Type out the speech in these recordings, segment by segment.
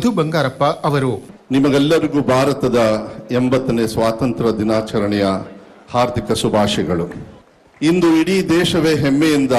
ಮಧು ಬಂಗಾರಪ್ಪ ಅವರು ನಿಮಗೆಲ್ಲರಿಗೂ ಭಾರತದ ಎಂಬತ್ತನೇ ಸ್ವಾತಂತ್ರ್ಯ ದಿನಾಚರಣೆಯ ಹಾರ್ದಿಕ ಶುಭಾಶಯಗಳು ಇಂದು ಇಡೀ ದೇಶವೇ ಹೆಮ್ಮೆಯಿಂದ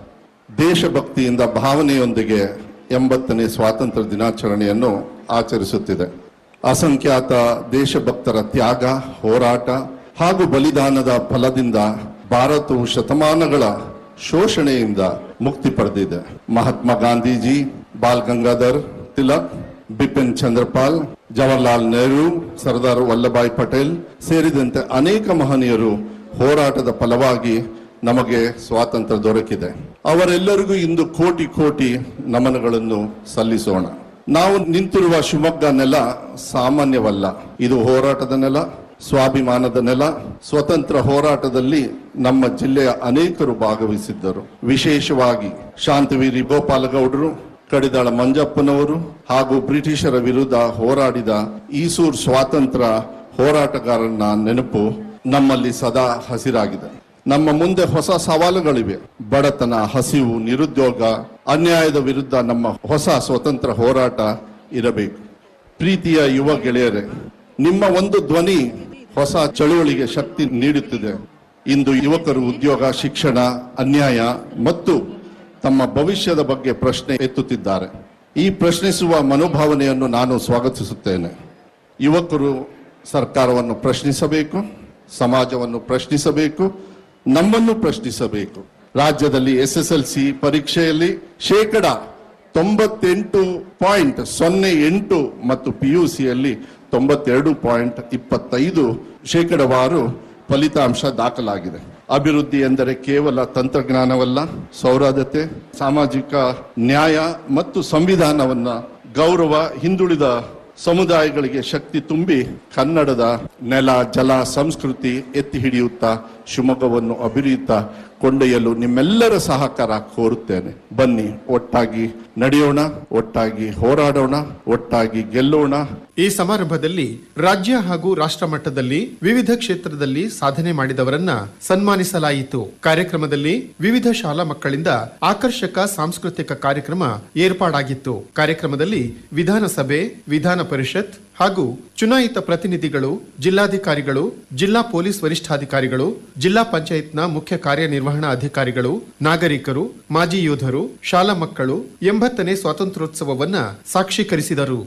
ದೇಶಭಕ್ತಿಯಿಂದ ಭಾವನೆಯೊಂದಿಗೆ ಎಂಬತ್ತನೇ ಸ್ವಾತಂತ್ರ್ಯ ದಿನಾಚರಣೆಯನ್ನು ಆಚರಿಸುತ್ತಿದೆ ಅಸಂಖ್ಯಾತ ದೇಶಭಕ್ತರ ತ್ಯಾಗ ಹೋರಾಟ ಹಾಗೂ ಬಲಿದಾನದ ಫಲದಿಂದ ಭಾರತವು ಶತಮಾನಗಳ ಶೋಷಣೆಯಿಂದ ಮುಕ್ತಿ ಪಡೆದಿದೆ ಮಹಾತ್ಮ ಗಾಂಧೀಜಿ ಬಾಲ್ ಗಂಗಾಧರ್ ತಿಲಕ್ ಬಿಪಿನ್ ಚಂದ್ರಪಾಲ್ ಜವಾಹರ್ಲಾಲ್ ನೆಹರು ಸರ್ದಾರ್ ವಲ್ಲಭಾಯ್ ಪಟೇಲ್ ಸೇರಿದಂತೆ ಅನೇಕ ಮಹನೀಯರು ಹೋರಾಟದ ಫಲವಾಗಿ ನಮಗೆ ಸ್ವಾತಂತ್ರ್ಯ ದೊರಕಿದೆ ಅವರೆಲ್ಲರಿಗೂ ಇಂದು ಕೋಟಿ ಕೋಟಿ ನಮನಗಳನ್ನು ಸಲ್ಲಿಸೋಣ ನಾವು ನಿಂತಿರುವ ಶಿವಮೊಗ್ಗ ನೆಲ ಸಾಮಾನ್ಯವಲ್ಲ ಇದು ಹೋರಾಟದ ನೆಲ ಸ್ವಾಭಿಮಾನದ ನೆಲ ಸ್ವತಂತ್ರ ಹೋರಾಟದಲ್ಲಿ ನಮ್ಮ ಜಿಲ್ಲೆಯ ಅನೇಕರು ಭಾಗವಹಿಸಿದ್ದರು ವಿಶೇಷವಾಗಿ ಶಾಂತವೀರಿ ಗೋಪಾಲಗೌಡರು ಕಡಿದಾಳ ಮಂಜಪ್ಪನವರು ಹಾಗೂ ಬ್ರಿಟಿಷರ ವಿರುದ್ಧ ಹೋರಾಡಿದ ಈಸೂರ್ ಸ್ವಾತಂತ್ರ್ಯ ಹೋರಾಟಗಾರನ ನೆನಪು ನಮ್ಮಲ್ಲಿ ಸದಾ ಹಸಿರಾಗಿದೆ ನಮ್ಮ ಮುಂದೆ ಹೊಸ ಸವಾಲುಗಳಿವೆ ಬಡತನ ಹಸಿವು ನಿರುದ್ಯೋಗ ಅನ್ಯಾಯದ ವಿರುದ್ಧ ನಮ್ಮ ಹೊಸ ಸ್ವತಂತ್ರ ಹೋರಾಟ ಇರಬೇಕು ಪ್ರೀತಿಯ ಯುವ ಗೆಳೆಯರೇ ನಿಮ್ಮ ಒಂದು ಧ್ವನಿ ಹೊಸ ಚಳುವಳಿಗೆ ಶಕ್ತಿ ನೀಡುತ್ತಿದೆ ಇಂದು ಯುವಕರು ಉದ್ಯೋಗ ಶಿಕ್ಷಣ ಅನ್ಯಾಯ ಮತ್ತು ತಮ್ಮ ಭವಿಷ್ಯದ ಬಗ್ಗೆ ಪ್ರಶ್ನೆ ಎತ್ತುತ್ತಿದ್ದಾರೆ ಈ ಪ್ರಶ್ನಿಸುವ ಮನೋಭಾವನೆಯನ್ನು ನಾನು ಸ್ವಾಗತಿಸುತ್ತೇನೆ ಯುವಕರು ಸರ್ಕಾರವನ್ನು ಪ್ರಶ್ನಿಸಬೇಕು ಸಮಾಜವನ್ನು ಪ್ರಶ್ನಿಸಬೇಕು ನಮ್ಮನ್ನು ಪ್ರಶ್ನಿಸಬೇಕು ರಾಜ್ಯದಲ್ಲಿ ಎಸ್ ಎಸ್ ಎಲ್ ಸಿ ಪರೀಕ್ಷೆಯಲ್ಲಿ ಶೇಕಡ ತೊಂಬತ್ತೆಂಟು ಪಾಯಿಂಟ್ ಸೊನ್ನೆ ಎಂಟು ಮತ್ತು ಪಿ ಯು ಸಿಯಲ್ಲಿ ತೊಂಬತ್ತೆರಡು ಪಾಯಿಂಟ್ ಇಪ್ಪತ್ತೈದು ಶೇಕಡವಾರು ಫಲಿತಾಂಶ ದಾಖಲಾಗಿದೆ ಅಭಿವೃದ್ಧಿ ಎಂದರೆ ಕೇವಲ ತಂತ್ರಜ್ಞಾನವಲ್ಲ ಸೌರಾಧ್ಯತೆ ಸಾಮಾಜಿಕ ನ್ಯಾಯ ಮತ್ತು ಸಂವಿಧಾನವನ್ನ ಗೌರವ ಹಿಂದುಳಿದ ಸಮುದಾಯಗಳಿಗೆ ಶಕ್ತಿ ತುಂಬಿ ಕನ್ನಡದ ನೆಲ ಜಲ ಸಂಸ್ಕೃತಿ ಎತ್ತಿ ಹಿಡಿಯುತ್ತಾ ಶಿವಮೊಗ್ಗವನ್ನು ಅಭಿವೃದ್ಧ ಕೊಂಡೊಯ್ಯಲು ನಿಮ್ಮೆಲ್ಲರ ಸಹಕಾರ ಕೋರುತ್ತೇನೆ ಬನ್ನಿ ಒಟ್ಟಾಗಿ ನಡೆಯೋಣ ಒಟ್ಟಾಗಿ ಹೋರಾಡೋಣ ಒಟ್ಟಾಗಿ ಗೆಲ್ಲೋಣ ಈ ಸಮಾರಂಭದಲ್ಲಿ ರಾಜ್ಯ ಹಾಗೂ ರಾಷ್ಟ್ರ ಮಟ್ಟದಲ್ಲಿ ವಿವಿಧ ಕ್ಷೇತ್ರದಲ್ಲಿ ಸಾಧನೆ ಮಾಡಿದವರನ್ನ ಸನ್ಮಾನಿಸಲಾಯಿತು ಕಾರ್ಯಕ್ರಮದಲ್ಲಿ ವಿವಿಧ ಶಾಲಾ ಮಕ್ಕಳಿಂದ ಆಕರ್ಷಕ ಸಾಂಸ್ಕೃತಿಕ ಕಾರ್ಯಕ್ರಮ ಏರ್ಪಾಡಾಗಿತ್ತು ಕಾರ್ಯಕ್ರಮದಲ್ಲಿ ವಿಧಾನಸಭೆ ವಿಧಾನ ಪರಿಷತ್ ಹಾಗೂ ಚುನಾಯಿತ ಪ್ರತಿನಿಧಿಗಳು ಜಿಲ್ಲಾಧಿಕಾರಿಗಳು ಜಿಲ್ಲಾ ಪೊಲೀಸ್ ವರಿಷ್ಠಾಧಿಕಾರಿಗಳು ಜಿಲ್ಲಾ ಪಂಚಾಯತ್ನ ಮುಖ್ಯ ಕಾರ್ಯನಿರ್ವಹಣಾ ಅಧಿಕಾರಿಗಳು ನಾಗರಿಕರು ಮಾಜಿ ಯೋಧರು ಶಾಲಾ ಮಕ್ಕಳು ಎಂಬತ್ತನೇ ಸ್ವಾತಂತ್ರ್ಯೋತ್ಸವವನ್ನ ಸಾಕ್ಷೀಕರಿಸಿದರು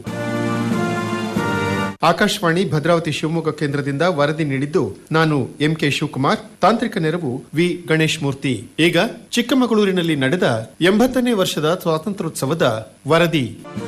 ಆಕಾಶವಾಣಿ ಭದ್ರಾವತಿ ಶಿವಮೊಗ್ಗ ಕೇಂದ್ರದಿಂದ ವರದಿ ನೀಡಿದ್ದು ನಾನು ಎಂಕೆ ಶಿವಕುಮಾರ್ ತಾಂತ್ರಿಕ ನೆರವು ವಿ ಗಣೇಶ್ ಮೂರ್ತಿ ಈಗ ಚಿಕ್ಕಮಗಳೂರಿನಲ್ಲಿ ನಡೆದ ಎಂಬತ್ತನೇ ವರ್ಷದ ಸ್ವಾತಂತ್ರ್ಯೋತ್ಸವದ ವರದಿ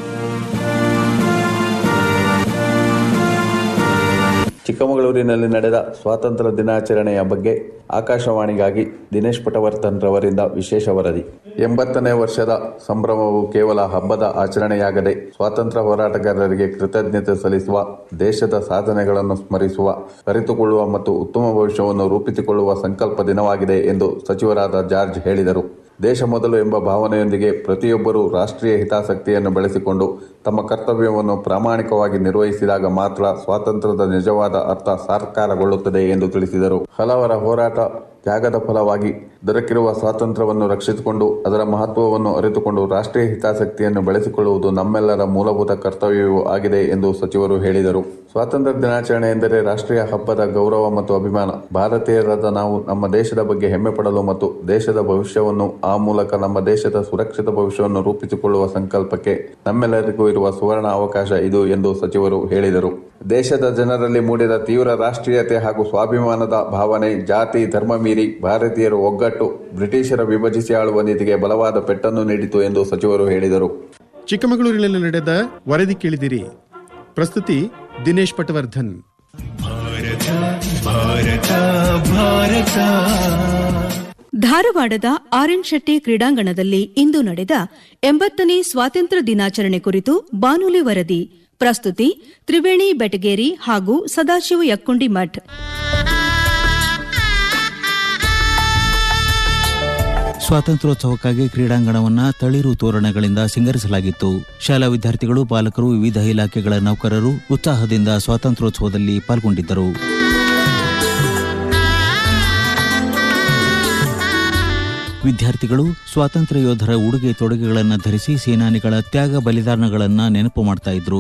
ಚಿಕ್ಕಮಗಳೂರಿನಲ್ಲಿ ನಡೆದ ಸ್ವಾತಂತ್ರ್ಯ ದಿನಾಚರಣೆಯ ಬಗ್ಗೆ ಆಕಾಶವಾಣಿಗಾಗಿ ದಿನೇಶ್ ಪಟವರ್ತನ್ ರವರಿಂದ ವಿಶೇಷ ವರದಿ ಎಂಬತ್ತನೇ ವರ್ಷದ ಸಂಭ್ರಮವು ಕೇವಲ ಹಬ್ಬದ ಆಚರಣೆಯಾಗದೆ ಸ್ವಾತಂತ್ರ್ಯ ಹೋರಾಟಗಾರರಿಗೆ ಕೃತಜ್ಞತೆ ಸಲ್ಲಿಸುವ ದೇಶದ ಸಾಧನೆಗಳನ್ನು ಸ್ಮರಿಸುವ ಅರಿತುಕೊಳ್ಳುವ ಮತ್ತು ಉತ್ತಮ ಭವಿಷ್ಯವನ್ನು ರೂಪಿಸಿಕೊಳ್ಳುವ ಸಂಕಲ್ಪ ದಿನವಾಗಿದೆ ಎಂದು ಸಚಿವರಾದ ಜಾರ್ಜ್ ಹೇಳಿದರು ದೇಶ ಮೊದಲು ಎಂಬ ಭಾವನೆಯೊಂದಿಗೆ ಪ್ರತಿಯೊಬ್ಬರೂ ರಾಷ್ಟ್ರೀಯ ಹಿತಾಸಕ್ತಿಯನ್ನು ಬೆಳೆಸಿಕೊಂಡು ತಮ್ಮ ಕರ್ತವ್ಯವನ್ನು ಪ್ರಾಮಾಣಿಕವಾಗಿ ನಿರ್ವಹಿಸಿದಾಗ ಮಾತ್ರ ಸ್ವಾತಂತ್ರ್ಯದ ನಿಜವಾದ ಅರ್ಥ ಸಾಕಾರಗೊಳ್ಳುತ್ತದೆ ಎಂದು ತಿಳಿಸಿದರು ಹಲವರ ಹೋರಾಟ ತ್ಯಾಗದ ಫಲವಾಗಿ ದೊರಕಿರುವ ಸ್ವಾತಂತ್ರ್ಯವನ್ನು ರಕ್ಷಿಸಿಕೊಂಡು ಅದರ ಮಹತ್ವವನ್ನು ಅರಿತುಕೊಂಡು ರಾಷ್ಟ್ರೀಯ ಹಿತಾಸಕ್ತಿಯನ್ನು ಬೆಳೆಸಿಕೊಳ್ಳುವುದು ನಮ್ಮೆಲ್ಲರ ಮೂಲಭೂತ ಕರ್ತವ್ಯವೂ ಆಗಿದೆ ಎಂದು ಸಚಿವರು ಹೇಳಿದರು ಸ್ವಾತಂತ್ರ್ಯ ದಿನಾಚರಣೆ ಎಂದರೆ ರಾಷ್ಟ್ರೀಯ ಹಬ್ಬದ ಗೌರವ ಮತ್ತು ಅಭಿಮಾನ ಭಾರತೀಯರಾದ ನಾವು ನಮ್ಮ ದೇಶದ ಬಗ್ಗೆ ಹೆಮ್ಮೆ ಪಡಲು ಮತ್ತು ದೇಶದ ಭವಿಷ್ಯವನ್ನು ಆ ಮೂಲಕ ನಮ್ಮ ದೇಶದ ಸುರಕ್ಷಿತ ಭವಿಷ್ಯವನ್ನು ರೂಪಿಸಿಕೊಳ್ಳುವ ಸಂಕಲ್ಪಕ್ಕೆ ನಮ್ಮೆಲ್ಲರಿಗೂ ಇರುವ ಸುವರ್ಣ ಅವಕಾಶ ಇದು ಎಂದು ಸಚಿವರು ಹೇಳಿದರು ದೇಶದ ಜನರಲ್ಲಿ ಮೂಡಿದ ತೀವ್ರ ರಾಷ್ಟ್ರೀಯತೆ ಹಾಗೂ ಸ್ವಾಭಿಮಾನದ ಭಾವನೆ ಜಾತಿ ಧರ್ಮ ಮೀರಿ ಭಾರತೀಯರು ಒಗ್ಗಟ್ಟು ಬ್ರಿಟಿಷರ ವಿಭಜಿಸಿ ಆಳುವ ನೀತಿಗೆ ಬಲವಾದ ಪೆಟ್ಟನ್ನು ನೀಡಿತು ಎಂದು ಸಚಿವರು ಹೇಳಿದರು ಚಿಕ್ಕಮಗಳೂರಿನಲ್ಲಿ ನಡೆದ ವರದಿ ಕೇಳಿದಿರಿ ಪ್ರಸ್ತುತಿ ದಿನೇಶ್ ಪಟವರ್ಧನ್ ಧಾರವಾಡದ ಆರ್ಎನ್ ಶೆಟ್ಟಿ ಕ್ರೀಡಾಂಗಣದಲ್ಲಿ ಇಂದು ನಡೆದ ಎಂಬತ್ತನೇ ಸ್ವಾತಂತ್ರ್ಯ ದಿನಾಚರಣೆ ಕುರಿತು ಬಾನುಲಿ ವರದಿ ಪ್ರಸ್ತುತಿ ತ್ರಿವೇಣಿ ಬೆಟಗೇರಿ ಹಾಗೂ ಸದಾಶಿವ ಯಕ್ಕುಂಡಿ ಮಠ್ ಸ್ವಾತಂತ್ರ್ಯೋತ್ಸವಕ್ಕಾಗಿ ಕ್ರೀಡಾಂಗಣವನ್ನ ತಳಿರು ತೋರಣಗಳಿಂದ ಸಿಂಗರಿಸಲಾಗಿತ್ತು ಶಾಲಾ ವಿದ್ಯಾರ್ಥಿಗಳು ಪಾಲಕರು ವಿವಿಧ ಇಲಾಖೆಗಳ ನೌಕರರು ಉತ್ಸಾಹದಿಂದ ಸ್ವಾತಂತ್ರ್ಯೋತ್ಸವದಲ್ಲಿ ಪಾಲ್ಗೊಂಡಿದ್ದರು ವಿದ್ಯಾರ್ಥಿಗಳು ಸ್ವಾತಂತ್ರ್ಯ ಯೋಧರ ಉಡುಗೆ ತೊಡುಗೆಗಳನ್ನು ಧರಿಸಿ ಸೇನಾನಿಗಳ ತ್ಯಾಗ ಬಲಿದಾನಗಳನ್ನು ನೆನಪು ಮಾಡ್ತಾ ಇದ್ರು